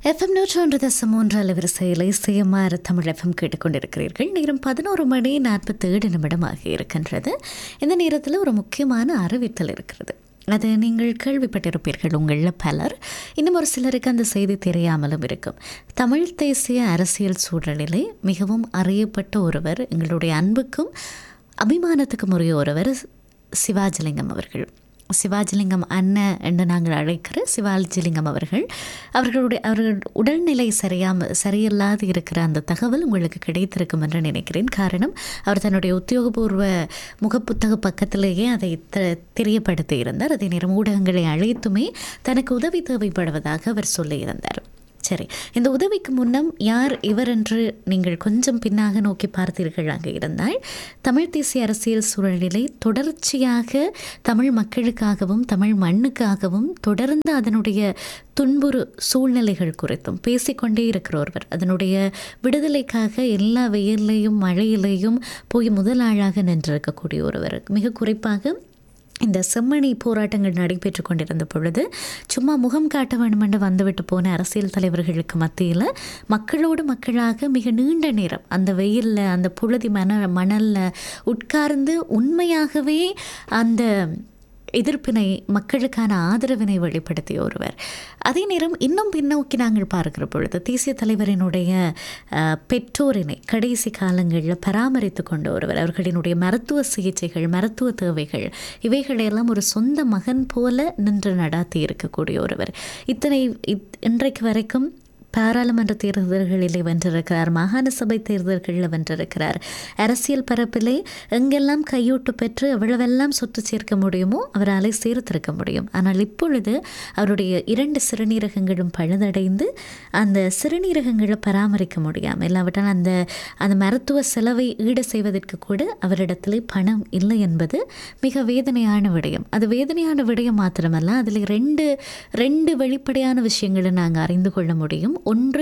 FM நூற்றொன்று தசம் மூன்று அலைவரிசையில் இசையமாறு தமிழ் எஃப்எம் கேட்டுக்கொண்டிருக்கிறீர்கள் நேரம் பதினோரு மணி நாற்பத்தேழு நிமிடம் ஆகி இருக்கின்றது இந்த நேரத்தில் ஒரு முக்கியமான அறிவித்தல் இருக்கிறது அது நீங்கள் கேள்விப்பட்டிருப்பீர்கள் உங்களில் பலர் இன்னும் ஒரு சிலருக்கு அந்த செய்தி தெரியாமலும் இருக்கும் தமிழ் தேசிய அரசியல் சூழலிலே மிகவும் அறியப்பட்ட ஒருவர் எங்களுடைய அன்புக்கும் அபிமானத்துக்கும் உரிய ஒருவர் சிவாஜிலிங்கம் அவர்கள் சிவாஜிலிங்கம் அண்ணன் என்று நாங்கள் அழைக்கிற சிவாஜிலிங்கம் அவர்கள் அவர்களுடைய அவர்கள் உடல்நிலை சரியாம சரியில்லாது இருக்கிற அந்த தகவல் உங்களுக்கு கிடைத்திருக்கும் என்று நினைக்கிறேன் காரணம் அவர் தன்னுடைய உத்தியோகபூர்வ முகப்புத்தக பக்கத்திலேயே அதை த தெரியப்படுத்தி இருந்தார் அதே நேரம் ஊடகங்களை அழைத்துமே தனக்கு உதவி தேவைப்படுவதாக அவர் சொல்லியிருந்தார் சரி இந்த உதவிக்கு முன்னம் யார் இவர் என்று நீங்கள் கொஞ்சம் பின்னாக நோக்கி பார்த்தீர்களாக இருந்தால் தமிழ் தேசிய அரசியல் சூழலிலே தொடர்ச்சியாக தமிழ் மக்களுக்காகவும் தமிழ் மண்ணுக்காகவும் தொடர்ந்து அதனுடைய துன்புறு சூழ்நிலைகள் குறித்தும் பேசிக்கொண்டே இருக்கிற ஒருவர் அதனுடைய விடுதலைக்காக எல்லா வெயிலையும் மழையிலையும் போய் முதல் ஆளாக நின்றிருக்கக்கூடிய ஒருவர் மிக குறிப்பாக இந்த செம்மணி போராட்டங்கள் நடைபெற்று கொண்டிருந்த பொழுது சும்மா முகம் காட்ட வேண்டுமென்று வந்துவிட்டு போன அரசியல் தலைவர்களுக்கு மத்தியில் மக்களோடு மக்களாக மிக நீண்ட நேரம் அந்த வெயிலில் அந்த புழுதி மண மணலில் உட்கார்ந்து உண்மையாகவே அந்த எதிர்ப்பினை மக்களுக்கான ஆதரவினை வெளிப்படுத்திய ஒருவர் அதே நேரம் இன்னும் பின்னோக்கி நாங்கள் பார்க்கிற பொழுது தேசிய தலைவரினுடைய பெற்றோரினை கடைசி காலங்களில் பராமரித்து கொண்ட ஒருவர் அவர்களினுடைய மருத்துவ சிகிச்சைகள் மருத்துவ தேவைகள் இவைகளையெல்லாம் ஒரு சொந்த மகன் போல நின்று நடாத்தி இருக்கக்கூடிய ஒருவர் இத்தனை இன்றைக்கு வரைக்கும் பாராளுமன்ற தேர்தல்களிலே வென்றிருக்கிறார் மாகாண சபை தேர்தல்களில் வென்றிருக்கிறார் அரசியல் பரப்பிலே எங்கெல்லாம் கையூட்டு பெற்று எவ்வளவெல்லாம் சொத்து சேர்க்க முடியுமோ அவரால் சேர்த்திருக்க முடியும் ஆனால் இப்பொழுது அவருடைய இரண்டு சிறுநீரகங்களும் பழுதடைந்து அந்த சிறுநீரகங்களை பராமரிக்க முடியாமல் இல்லாவிட்டால் அந்த அந்த மருத்துவ செலவை ஈடு செய்வதற்கு கூட அவரிடத்தில் பணம் இல்லை என்பது மிக வேதனையான விடயம் அது வேதனையான விடயம் மாத்திரமல்ல அதில் ரெண்டு ரெண்டு வெளிப்படையான விஷயங்களை நாங்கள் அறிந்து கொள்ள முடியும் ஒன்று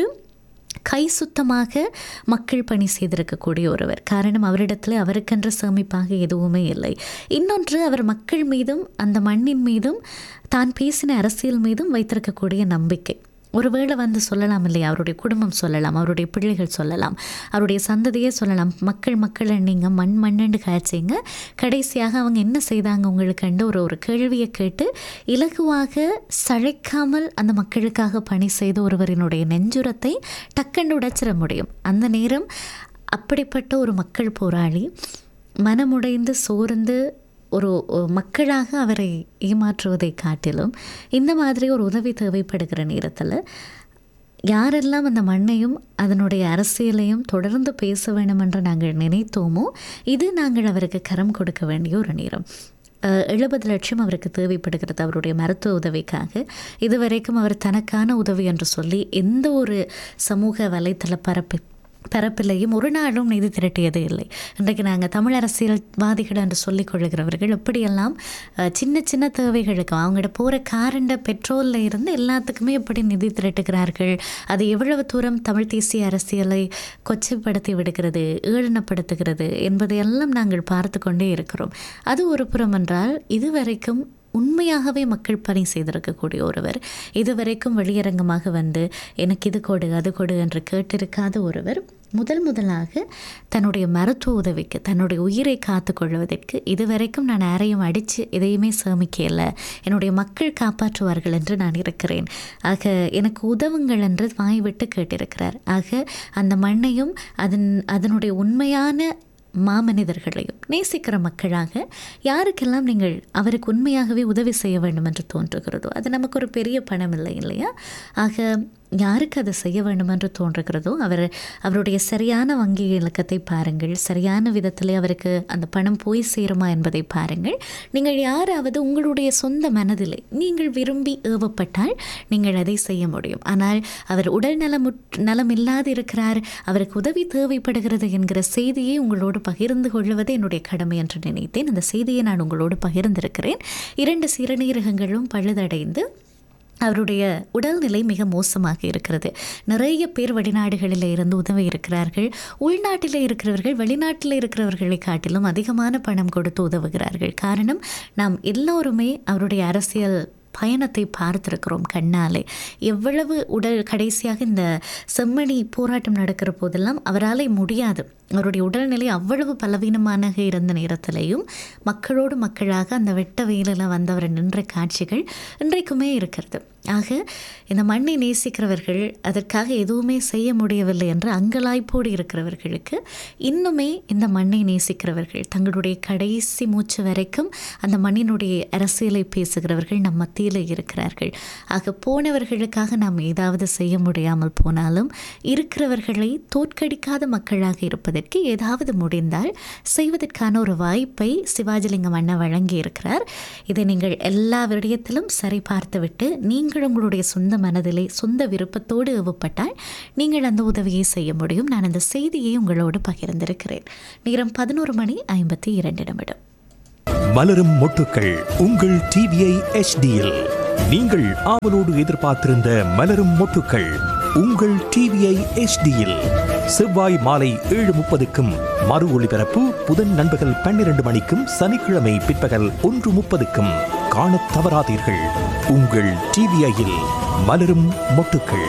கை சுத்தமாக மக்கள் பணி செய்திருக்கக்கூடிய ஒருவர் காரணம் அவரிடத்தில் அவருக்கென்ற சேமிப்பாக எதுவுமே இல்லை இன்னொன்று அவர் மக்கள் மீதும் அந்த மண்ணின் மீதும் தான் பேசின அரசியல் மீதும் வைத்திருக்கக்கூடிய நம்பிக்கை ஒருவேளை வந்து சொல்லலாம் இல்லையா அவருடைய குடும்பம் சொல்லலாம் அவருடைய பிள்ளைகள் சொல்லலாம் அவருடைய சந்ததியே சொல்லலாம் மக்கள் மக்கள் நீங்கள் மண் மண்ணண்டு காய்ச்சிங்க கடைசியாக அவங்க என்ன செய்தாங்க உங்களுக்குண்டு ஒரு ஒரு கேள்வியை கேட்டு இலகுவாக சளைக்காமல் அந்த மக்களுக்காக பணி செய்த ஒருவரினுடைய நெஞ்சுரத்தை டக்குண்டு உடைச்சிட முடியும் அந்த நேரம் அப்படிப்பட்ட ஒரு மக்கள் போராளி மனமுடைந்து சோர்ந்து ஒரு மக்களாக அவரை ஏமாற்றுவதை காட்டிலும் இந்த மாதிரி ஒரு உதவி தேவைப்படுகிற நேரத்தில் யாரெல்லாம் அந்த மண்ணையும் அதனுடைய அரசியலையும் தொடர்ந்து பேச வேண்டும் என்று நாங்கள் நினைத்தோமோ இது நாங்கள் அவருக்கு கரம் கொடுக்க வேண்டிய ஒரு நேரம் எழுபது லட்சம் அவருக்கு தேவைப்படுகிறது அவருடைய மருத்துவ உதவிக்காக இதுவரைக்கும் அவர் தனக்கான உதவி என்று சொல்லி எந்த ஒரு சமூக வலைத்தள பரப்பு பரப்பிலையும் ஒரு நாளும் நிதி திரட்டியதே இல்லை இன்றைக்கு நாங்கள் தமிழ் அரசியல்வாதிகள் என்று சொல்லிக் கொள்ளுகிறவர்கள் எப்படியெல்லாம் சின்ன சின்ன தேவைகளுக்கு அவங்கள்ட்ட போகிற காரண்ட பெட்ரோலில் இருந்து எல்லாத்துக்குமே எப்படி நிதி திரட்டுகிறார்கள் அது எவ்வளவு தூரம் தமிழ் தேசிய அரசியலை கொச்சைப்படுத்தி விடுகிறது ஏளனப்படுத்துகிறது என்பதையெல்லாம் நாங்கள் பார்த்து கொண்டே இருக்கிறோம் அது ஒரு புறம் என்றால் இதுவரைக்கும் உண்மையாகவே மக்கள் பணி செய்திருக்கக்கூடிய ஒருவர் இதுவரைக்கும் வெளியரங்கமாக வந்து எனக்கு இது கொடு அது கொடு என்று கேட்டிருக்காத ஒருவர் முதல் முதலாக தன்னுடைய மருத்துவ உதவிக்கு தன்னுடைய உயிரை காத்து கொள்வதற்கு இதுவரைக்கும் நான் யாரையும் அடித்து எதையுமே சேமிக்கல என்னுடைய மக்கள் காப்பாற்றுவார்கள் என்று நான் இருக்கிறேன் ஆக எனக்கு உதவுங்கள் என்று வாய் விட்டு கேட்டிருக்கிறார் ஆக அந்த மண்ணையும் அதன் அதனுடைய உண்மையான மாமனிதர்களையும் நேசிக்கிற மக்களாக யாருக்கெல்லாம் நீங்கள் அவருக்கு உண்மையாகவே உதவி செய்ய வேண்டும் என்று தோன்றுகிறதோ அது நமக்கு ஒரு பெரிய பணம் இல்லை இல்லையா ஆக யாருக்கு அதை செய்ய வேண்டும் என்று தோன்றுகிறதோ அவர் அவருடைய சரியான வங்கி இலக்கத்தை பாருங்கள் சரியான விதத்தில் அவருக்கு அந்த பணம் போய் சேருமா என்பதை பாருங்கள் நீங்கள் யாராவது உங்களுடைய சொந்த மனதிலே நீங்கள் விரும்பி ஏவப்பட்டால் நீங்கள் அதை செய்ய முடியும் ஆனால் அவர் உடல் நலம் நலம் இல்லாது இருக்கிறார் அவருக்கு உதவி தேவைப்படுகிறது என்கிற செய்தியை உங்களோடு பகிர்ந்து கொள்வது என்னுடைய கடமை என்று நினைத்தேன் அந்த செய்தியை நான் உங்களோடு பகிர்ந்திருக்கிறேன் இரண்டு சிறுநீரகங்களும் பழுதடைந்து அவருடைய உடல்நிலை மிக மோசமாக இருக்கிறது நிறைய பேர் வெளிநாடுகளில் இருந்து உதவி இருக்கிறார்கள் உள்நாட்டில் இருக்கிறவர்கள் வெளிநாட்டில் இருக்கிறவர்களை காட்டிலும் அதிகமான பணம் கொடுத்து உதவுகிறார்கள் காரணம் நாம் எல்லோருமே அவருடைய அரசியல் பயணத்தை பார்த்திருக்கிறோம் கண்ணாலே எவ்வளவு உடல் கடைசியாக இந்த செம்மணி போராட்டம் நடக்கிற போதெல்லாம் அவரால் முடியாது அவருடைய உடல்நிலை அவ்வளவு பலவீனமாக இருந்த நேரத்திலேயும் மக்களோடு மக்களாக அந்த வெட்ட வெயிலில் வந்தவர் நின்ற காட்சிகள் இன்றைக்குமே இருக்கிறது ஆக இந்த மண்ணை நேசிக்கிறவர்கள் அதற்காக எதுவுமே செய்ய முடியவில்லை என்று அங்கலாய்ப்போடு இருக்கிறவர்களுக்கு இன்னுமே இந்த மண்ணை நேசிக்கிறவர்கள் தங்களுடைய கடைசி மூச்சு வரைக்கும் அந்த மண்ணினுடைய அரசியலை பேசுகிறவர்கள் நம் மத்தியில் இருக்கிறார்கள் ஆக போனவர்களுக்காக நாம் ஏதாவது செய்ய முடியாமல் போனாலும் இருக்கிறவர்களை தோற்கடிக்காத மக்களாக இருப்பதற்கு ஏதாவது முடிந்தால் செய்வதற்கான ஒரு வாய்ப்பை சிவாஜிலிங்கம் அண்ணா வழங்கி இருக்கிறார் இதை நீங்கள் எல்லா விடயத்திலும் சரி பார்த்துவிட்டு நீங்கள் உங்களுடைய சொந்த மனதிலே சொந்த விருப்பத்தோடு ஏவப்பட்டால் நீங்கள் அந்த உதவியை செய்ய முடியும் நான் அந்த செய்தியை உங்களோடு பகிர்ந்திருக்கிறேன் நேரம் பதினோரு மணி ஐம்பத்தி இரண்டு நிமிடம் மலரும் மொட்டுக்கள் உங்கள் டிவிஐ எச்டியில் நீங்கள் ஆவலோடு எதிர்பார்த்திருந்த மலரும் மொட்டுக்கள் உங்கள் டிவிஐ எச்டியில் செவ்வாய் மாலை ஏழு முப்பதுக்கும் மறு ஒளிபரப்பு புதன் நண்பகல் பன்னிரண்டு மணிக்கும் சனிக்கிழமை பிற்பகல் ஒன்று முப்பதுக்கும் காணத் தவறாதீர்கள் உங்கள் டிவிஐயில் மலரும் மொட்டுக்கள்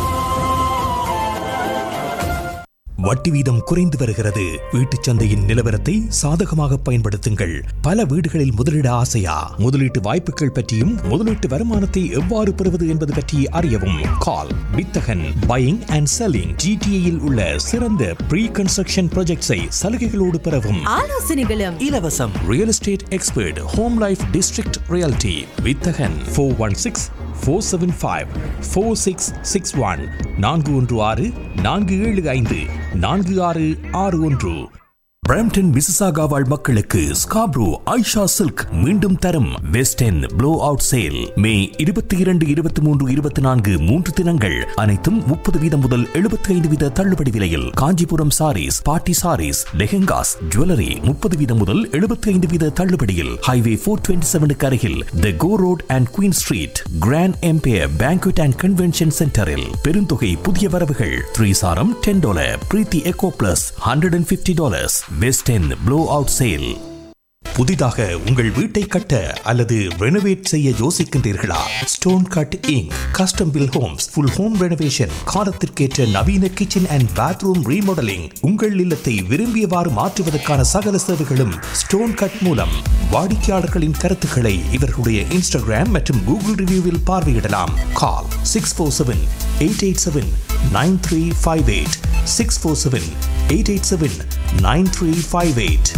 வட்டி வீதம் குறைந்து வருகிறது வீட்டுச் சந்தையின் நிலவரத்தை சாதகமாக பயன்படுத்துங்கள் பல வீடுகளில் முதலீட ஆசையா முதலீட்டு வாய்ப்புகள் பற்றியும் முதலீட்டு வருமானத்தை எவ்வாறு பெறுவது என்பது பற்றி அறியவும் கால் வித்தகன் பையிங் அண்ட் செல்லிங் ஜிடிஏயில் உள்ள சிறந்த ப்ரீ கன்ஸ்ட்ரக்ஷன் ப்ராஜெக்ட்ஸை சலுகைகளோடு பெறவும் ஆலோசனைகளும் இலவசம் real estate expert home life district reality Vithagan four one six four seven five four six six one நான்கு ஒன்று ஆறு நான்கு ஏழு ஐந்து நான்கு ஆறு ஆறு ஒன்று பிரம்டன் மிசிசாகா வாழ் மக்களுக்கு ஸ்காப்ரோ ஐஷா சில்க் மீண்டும் தரும் best and blow out sale மே இருபத்தி இரண்டு இருபத்தி மூன்று இருபத்தி நான்கு மூன்று தினங்கள் அனைத்தும் முப்பது வீதம் முதல் எழுபத்தி ஐந்து வீத தள்ளுபடி விலையில் காஞ்சிபுரம் சாரீஸ் பாட்டி சாரீஸ் லெஹெங்காஸ் ஜுவல்லரி முப்பது வீதம் முதல் எழுபத்தி ஐந்து வீத தள்ளுபடியில் ஹைவே போர் டுவெண்ட்டி செவனுக்கு அருகில் the go road and queen street grand empire banquet and convention சென்டரில் பெருந்தொகை புதிய வரவுகள் த்ரீ சாரம் ten dollar Preethi echo plus hundred and fifty dollars best and blow out sale புதிதாக உங்கள் வீட்டை கட்ட அல்லது ரெனோவேட் செய்ய யோசிக்கின்றீர்களா stone cut inc custom build homes full home renovation காலத்திற்கேற்ற நவீன கிச்சன் அண்ட் பாத்ரூம் ரீமாடலிங் உங்கள் இல்லத்தை விரும்பியவாறு மாற்றுவதற்கான சகல சேவைகளும் ஸ்டோன் கட் மூலம் வாடிக்கையாளர்களின் கருத்துக்களை இவர்களுடைய இன்ஸ்டாகிராம் மற்றும் கூகுள் ரிவ்யூவில் பார்வையிடலாம் call six four seven eight eight seven nine three five eight six four seven eight eight seven nine three five eight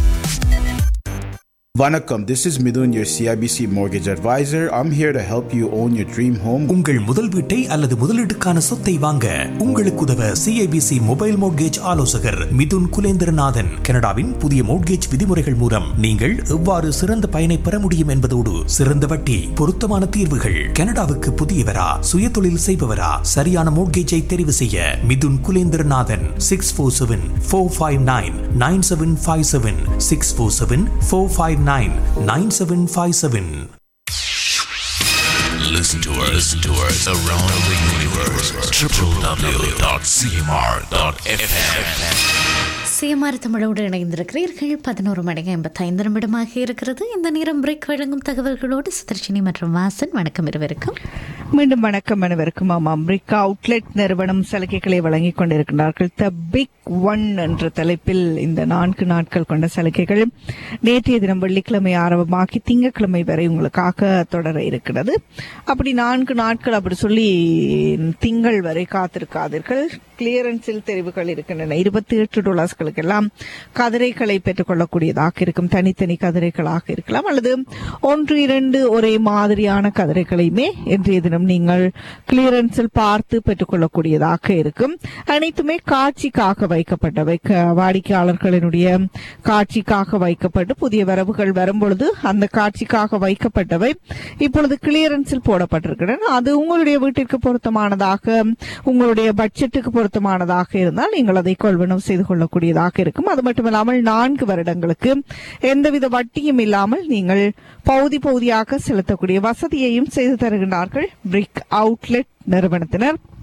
Vanakkam, this is Midun, your CIBC mortgage advisor. I'm here to help you own your dream home. உங்கள் முதல் வீட்டை அல்லது முதலீட்டுக்கான சொத்தை வாங்க உங்களுக்கு உதவ CIBC mobile mortgage ஆலோசகர் மிதுன் குலேந்திரநாதன் கனடாவின் புதிய மோட்கேஜ் விதிமுறைகள் மூலம் நீங்கள் எவ்வாறு சிறந்த பயனை பெற முடியும் என்பதோடு சிறந்த வட்டி பொருத்தமான தீர்வுகள் கனடாவுக்கு புதியவரா சுய தொழில் செய்பவரா சரியான மோட்கேஜை தெரிவு செய்ய Mithun Kulendranathan six four seven four five nine nine seven five seven six four seven four five nine nine seven five seven Listen to us, listen to us around the universe. www.cmr.fm. CMR தமிழோடு இணைந்திருக்கிறீர்கள் பதினோரு மணி ஐம்பத்தைந்து நிமிடமாக இருக்கிறது இந்த நேரம் break வழங்கும் தகவல்களோடு சுதர்ஷினி மற்றும் வாசன் வணக்கம் இருவருக்கும் மீண்டும் வணக்கம் அனைவருக்கும் ஆமாம் பிரிக் அவுட்லெட் நிறுவனம் சலுகைகளை வழங்கிக் கொண்டிருக்கிறார்கள் த பிக் ஒன் என்ற தலைப்பில் இந்த நான்கு நாட்கள் கொண்ட சலுகைகள் நேற்றைய தினம் வெள்ளிக்கிழமை ஆரம்பமாகி திங்கட்கிழமை வரை உங்களுக்காக தொடர இருக்கிறது அப்படி நான்கு நாட்கள் அப்படி சொல்லி திங்கள் வரை காத்திருக்காதீர்கள் கிளியரன்ஸில் தெரிவுகள் இருக்கின்றன இருபத்தி எட்டு டாலர்ஸ்களுக்கெல்லாம் கதிரைகளை பெற்றுக்கொள்ளக்கூடியதாக இருக்கும் தனித்தனி கதிரைகளாக இருக்கலாம் அல்லது ஒன்று இரண்டு ஒரே மாதிரியான கதிரைகளையுமே இன்றைய தினம் நீங்கள் கிளியரன்ஸில் பார்த்து பெற்றுக்கொள்ளக்கூடியதாக இருக்கும் அனைத்துமே காட்சிக்காக வைக்கப்பட்டவை க- வாடிக்கையாளர்களினுடைய காட்சிக்காக வைக்கப்பட்டு புதிய வரவுகள் வரும்பொழுது அந்த காட்சிக்காக வைக்கப்பட்டவை இப்பொழுது கிளியரன்ஸில் போடப்பட்டிருக்கின்றன அது உங்களுடைய வீட்டிற்கு பொருத்தமானதாக உங்களுடைய பட்ஜெட்டுக்கு பொருத்தமானதாக இருந்தால் நீங்கள் அதை கொள்வனவு செய்து கொள்ளக்கூடியதாக இருக்கும் அது மட்டுமில்லாமல் நான்கு வருடங்களுக்கு எந்தவித வட்டியும் இல்லாமல் நீங்கள் பகுதி பகுதியாக செலுத்தக்கூடிய வசதியையும் செய்து தருகின்றார்கள் பிரிக் அவுட்லெட் நிறுவனத்தினர்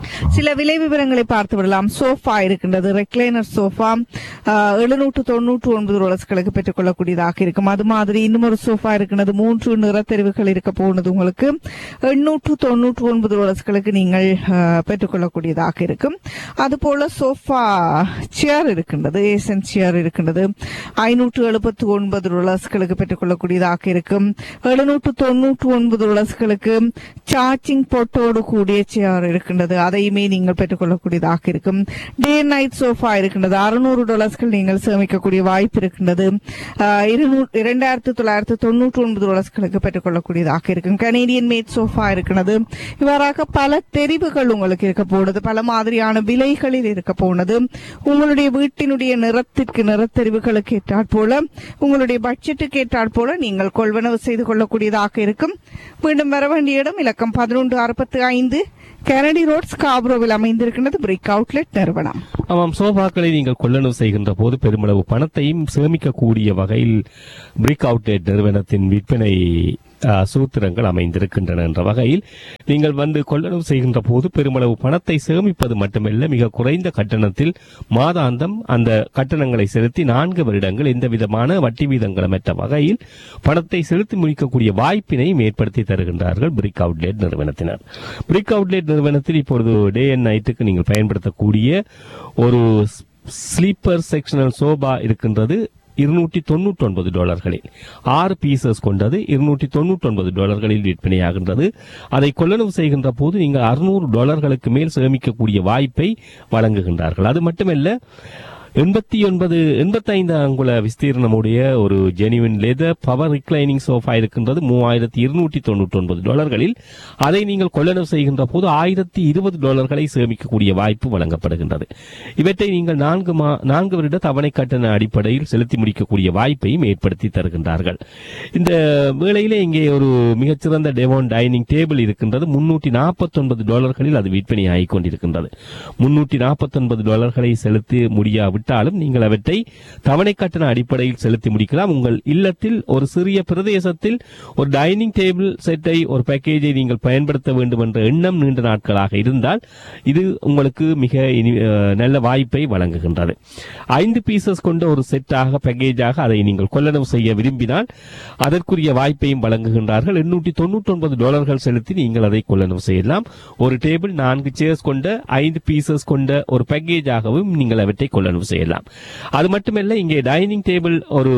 சில விலை விவரங்களை பார்த்து விடலாம் சோஃபா இருக்கின்றது ரெக்லைனர் சோஃபா எழுநூற்று தொண்ணூற்று ஒன்பது டாலர்ஸ்களுக்கு பெற்றுக்கொள்ளக்கூடியதாக இருக்கும் அது மாதிரி இன்னும் ஒரு சோஃபா இருக்கின்றது மூன்று நிறத்தெரிவுகள் இருக்க போனது உங்களுக்கு எண்ணூற்று தொண்ணூற்று ஒன்பது டாலர்ஸ்களுக்கு நீங்கள் அஹ், பெற்றுக்கொள்ளக்கூடியதாக இருக்கும் அதுபோல சோஃபா சேர் இருக்கின்றது ஏசன் சேர் இருக்கின்றது ஐநூற்று எழுபத்தி ஒன்பது டாலர்ஸ்களுக்கு பெற்றுக்கொள்ளக்கூடியதாக இருக்கும் எழுநூற்று தொண்ணூற்று ஒன்பது டாலர்ஸ்களுக்கு சார்ஜிங் பொட்டோடு கூடிய சேர் இருக்கின்றது அதையுமே நீங்கள் பெற்றுக்கொள்ளக்கூடியதாக இருக்கும் டே நைட் சோஃபா இருக்கின்றது அறுநூறு டாலர்ஸ்கள் நீங்கள் சேமிக்கக்கூடிய வாய்ப்பு இருக்கின்றது ஆஹ், இருநூ- இரண்டாயிரத்து தொள்ளாயிரத்து தொண்ணூற்று ஒன்பது டாலர்ஸ்களுக்கு பெற்றுக்கொள்ளக்கூடியதாக இருக்கும் கனேடியன் மேட் சோஃபா இருக்கிறது இவ்வாறாக பல தெரிவுகள் உங்களுக்கு இருக்க போனது பல மாதிரியான விலைகளில் இருக்க போனது உங்களுடைய வீட்டினுடைய நிறத்திற்கு நிறத்தெரிவுகளுக்கு ஏற்றாற் போல உங்களுடைய பட்ஜெட்டுக்கு ஏற்றாற் போல நீங்கள் கொள்வனவு செய்து கொள்ளக்கூடியதாக இருக்கும் மீண்டும் வர வேண்டிய இடம் இலக்கம் பதினொன்று அறுபத்தி ஐந்து கெனடி ரோட் ஸ்காப்ரோவில் அமைந்திருக்கின்றது பிரிக் அவுட்லெட் நிறுவனம் ஆமாம் சோஃபாக்களை நீங்கள் கொள்ளளவு செய்கின்ற போது பெருமளவு பணத்தையும் சேமிக்கக்கூடிய வகையில் பிரிக் அவுட்லெட் நிறுவனத்தின் விற்பனை ஆ, சூத்திரங்கள் அமைந்திருக்கின்றன என்ற வகையில் நீங்கள் வந்து கொள்ளளவு செய்கின்ற போது பெருமளவு பணத்தை சேமிப்பது மட்டுமல்ல மிக குறைந்த கட்டணத்தில் மாதாந்தம் அந்த கட்டணங்களை செலுத்தி நான்கு வருடங்கள் எந்த விதமான வட்டி வீதங்களமற்ற வகையில் பணத்தை செலுத்தி முடிக்கக்கூடிய வாய்ப்பினையும் ஏற்படுத்தி தருகின்றார்கள் பிரிக் அவுட்லெட் நிறுவனத்தினர் பிரிக் அவுட்லெட் நிறுவனத்தில் இப்பொழுது டே அண்ட் நைட்டுக்கு நீங்கள் பயன்படுத்தக்கூடிய ஒரு ஸ்லீப்பர் செக்ஷனல் சோபா இருக்கின்றது இருநூற்றி தொண்ணூற்றி ஒன்பது டாலர்களில் ஆறு பீசஸ் கொண்டது இருநூற்றி தொண்ணூற்றி ஒன்பது டாலர்களில் விற்பனையாகின்றது அதை கொள்ளளவு செய்கின்ற போது நீங்கள் அறுநூறு டாலர்களுக்கு மேல் சேமிக்கக்கூடிய வாய்ப்பை வழங்குகின்றார்கள் அது மட்டுமல்ல எண்பத்தி ஒன்பது எண்பத்தைந்து அங்குல விஸ்தீர்ணமுடைய ஒரு genuine leather power reclining sofa இருக்கின்றது மூவாயிரத்தி இருநூற்றி தொண்ணூற்றி ஒன்பது டாலர்களில் அதை நீங்கள் கொள்ளளவு செய்கின்ற போது ஆயிரத்தி இருபது டாலர்களை சேமிக்கக்கூடிய வாய்ப்பு வழங்கப்படுகின்றது இவற்றை நீங்கள் நான்கு மா நான்கு வருட தவணை கட்டண அடிப்படையில் செலுத்தி முடிக்கக்கூடிய வாய்ப்பையும் ஏற்படுத்தி தருகின்றார்கள் இந்த வேளையிலே இங்கே ஒரு மிகச்சிறந்த டெவோன் டைனிங் டேபிள் இருக்கின்றது முன்னூற்றி நாற்பத்தொன்பது டாலர்களில் அது விற்பனையாகிக் கொண்டிருக்கின்றது முன்னூற்றி நாற்பத்தொன்பது டாலர்களை செலுத்தி முடியாவிட்டாலும் நீங்கள் அவற்றை தவணை கட்டண அடிப்படையில் செலுத்தி முடிக்கலாம் உங்கள் இல்லத்தில் ஒரு சிறிய பிரதேசத்தில் ஒரு டைனிங் டேபிள் செட்டை ஒரு பேக்கேஜை நீங்கள் பயன்படுத்த வேண்டும் என்ற எண்ணம் நீண்ட நாட்களாக இருந்தால் இது உங்களுக்கு மிக இனி- அஹ், நல்ல வாய்ப்பை வழங்குகின்றது ஐந்து பீசஸ் கொண்ட ஒரு செட்டாக பேக்கேஜாக அதை நீங்கள் கொள்ளளவு செய்ய விரும்பினால் அதற்குரிய வாய்ப்பையும் வழங்குகின்றார்கள் எண்ணூற்றி தொண்ணூற்றி ஒன்பது டாலர்கள் செலுத்தி நீங்கள் அதை கொள்ளளவு செய்யலாம் ஒரு டேபிள் நான்கு சேர்ஸ் கொண்ட ஐந்து பீசஸ் கொண்ட ஒரு பேக்கேஜாகவும் நீங்கள் அவற்றை கொள்ளளவு செய்யலாம் அது மட்டுமல்ல இங்கே டைனிங் டேபிள் ஒரு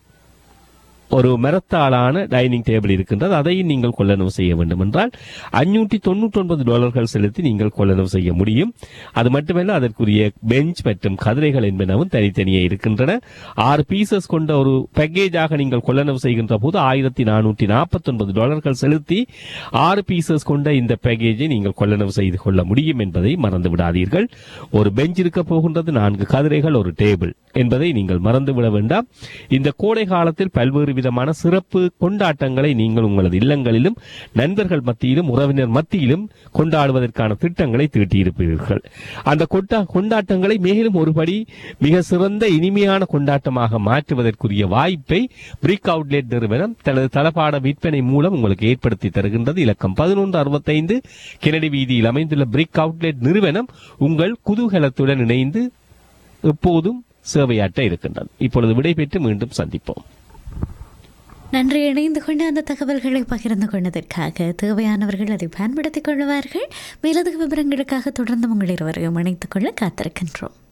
ஒரு மரத்தாலான டைனிங் டேபிள் இருக்கின்றது அதையும் நீங்கள் கொள்ளளவு செய்ய வேண்டும் என்றால் அஞ்சூற்றி தொண்ணூற்றி ஒன்பது டாலர்கள் செலுத்தி நீங்கள் கொள்ளளவு செய்ய முடியும் அது மட்டுமல்ல அதற்குரிய பெஞ்ச் மற்றும் கதிரைகள் என்பனவும் தனித்தனியே இருக்கின்றன ஆறு பீசஸ் கொண்ட ஒரு பேக்கேஜாக நீங்கள் கொள்ளளவு செய்கின்ற போது ஆயிரத்தி நானூற்றி நாற்பத்தி ஒன்பது டாலர்கள் செலுத்தி ஆறு பீசஸ் கொண்ட இந்த பேக்கேஜை நீங்கள் கொள்ளளவு செய்து கொள்ள முடியும் என்பதை மறந்து விடாதீர்கள் ஒரு பெஞ்ச் இருக்க போகின்றது நான்கு கதிரைகள் ஒரு டேபிள் என்பதை நீங்கள் மறந்துவிட வேண்டாம் இந்த கோடை காலத்தில் பல்வேறு விதமான சிறப்பு கொண்டாட்டங்களை நீங்கள் உங்களது இல்லங்களிலும் நண்பர்கள் மத்தியிலும் உறவினர் மத்தியிலும் கொண்டாடுவதற்கான திட்டங்களை தீட்டியிருப்பீர்கள் அந்த கொட்டா கொண்டாட்டங்களை மேலும் ஒருபடி மிக சிறந்த இனிமையான கொண்டாட்டமாக மாற்றுவதற்குரிய வாய்ப்பை பிரிக் அவுட்லெட் நிறுவனம் தனது தளபாட விற்பனை மூலம் உங்களுக்கு ஏற்படுத்தி தருகின்றது இலக்கம் பதினொன்று அறுபத்தைந்து கெனடி வீதியில் அமைந்துள்ள பிரிக் அவுட்லெட் நிறுவனம் உங்கள் குதூகலத்துடன் இணைந்து எப்போதும் சேவையாற்ற இருக்கின்றது இப்பொழுது விடைபெற்று மீண்டும் சந்திப்போம் நன்றி இணைந்து கொண்டு அந்த தகவல்களை பகிர்ந்து கொண்டதற்காக தேவையானவர்கள் அதை பயன்படுத்திக் கொள்வார்கள் மேலதிக விவரங்களுக்காக தொடர்ந்து உங்கள் இருவரையும் இணைத்துக் கொள்ள காத்திருக்கின்றோம்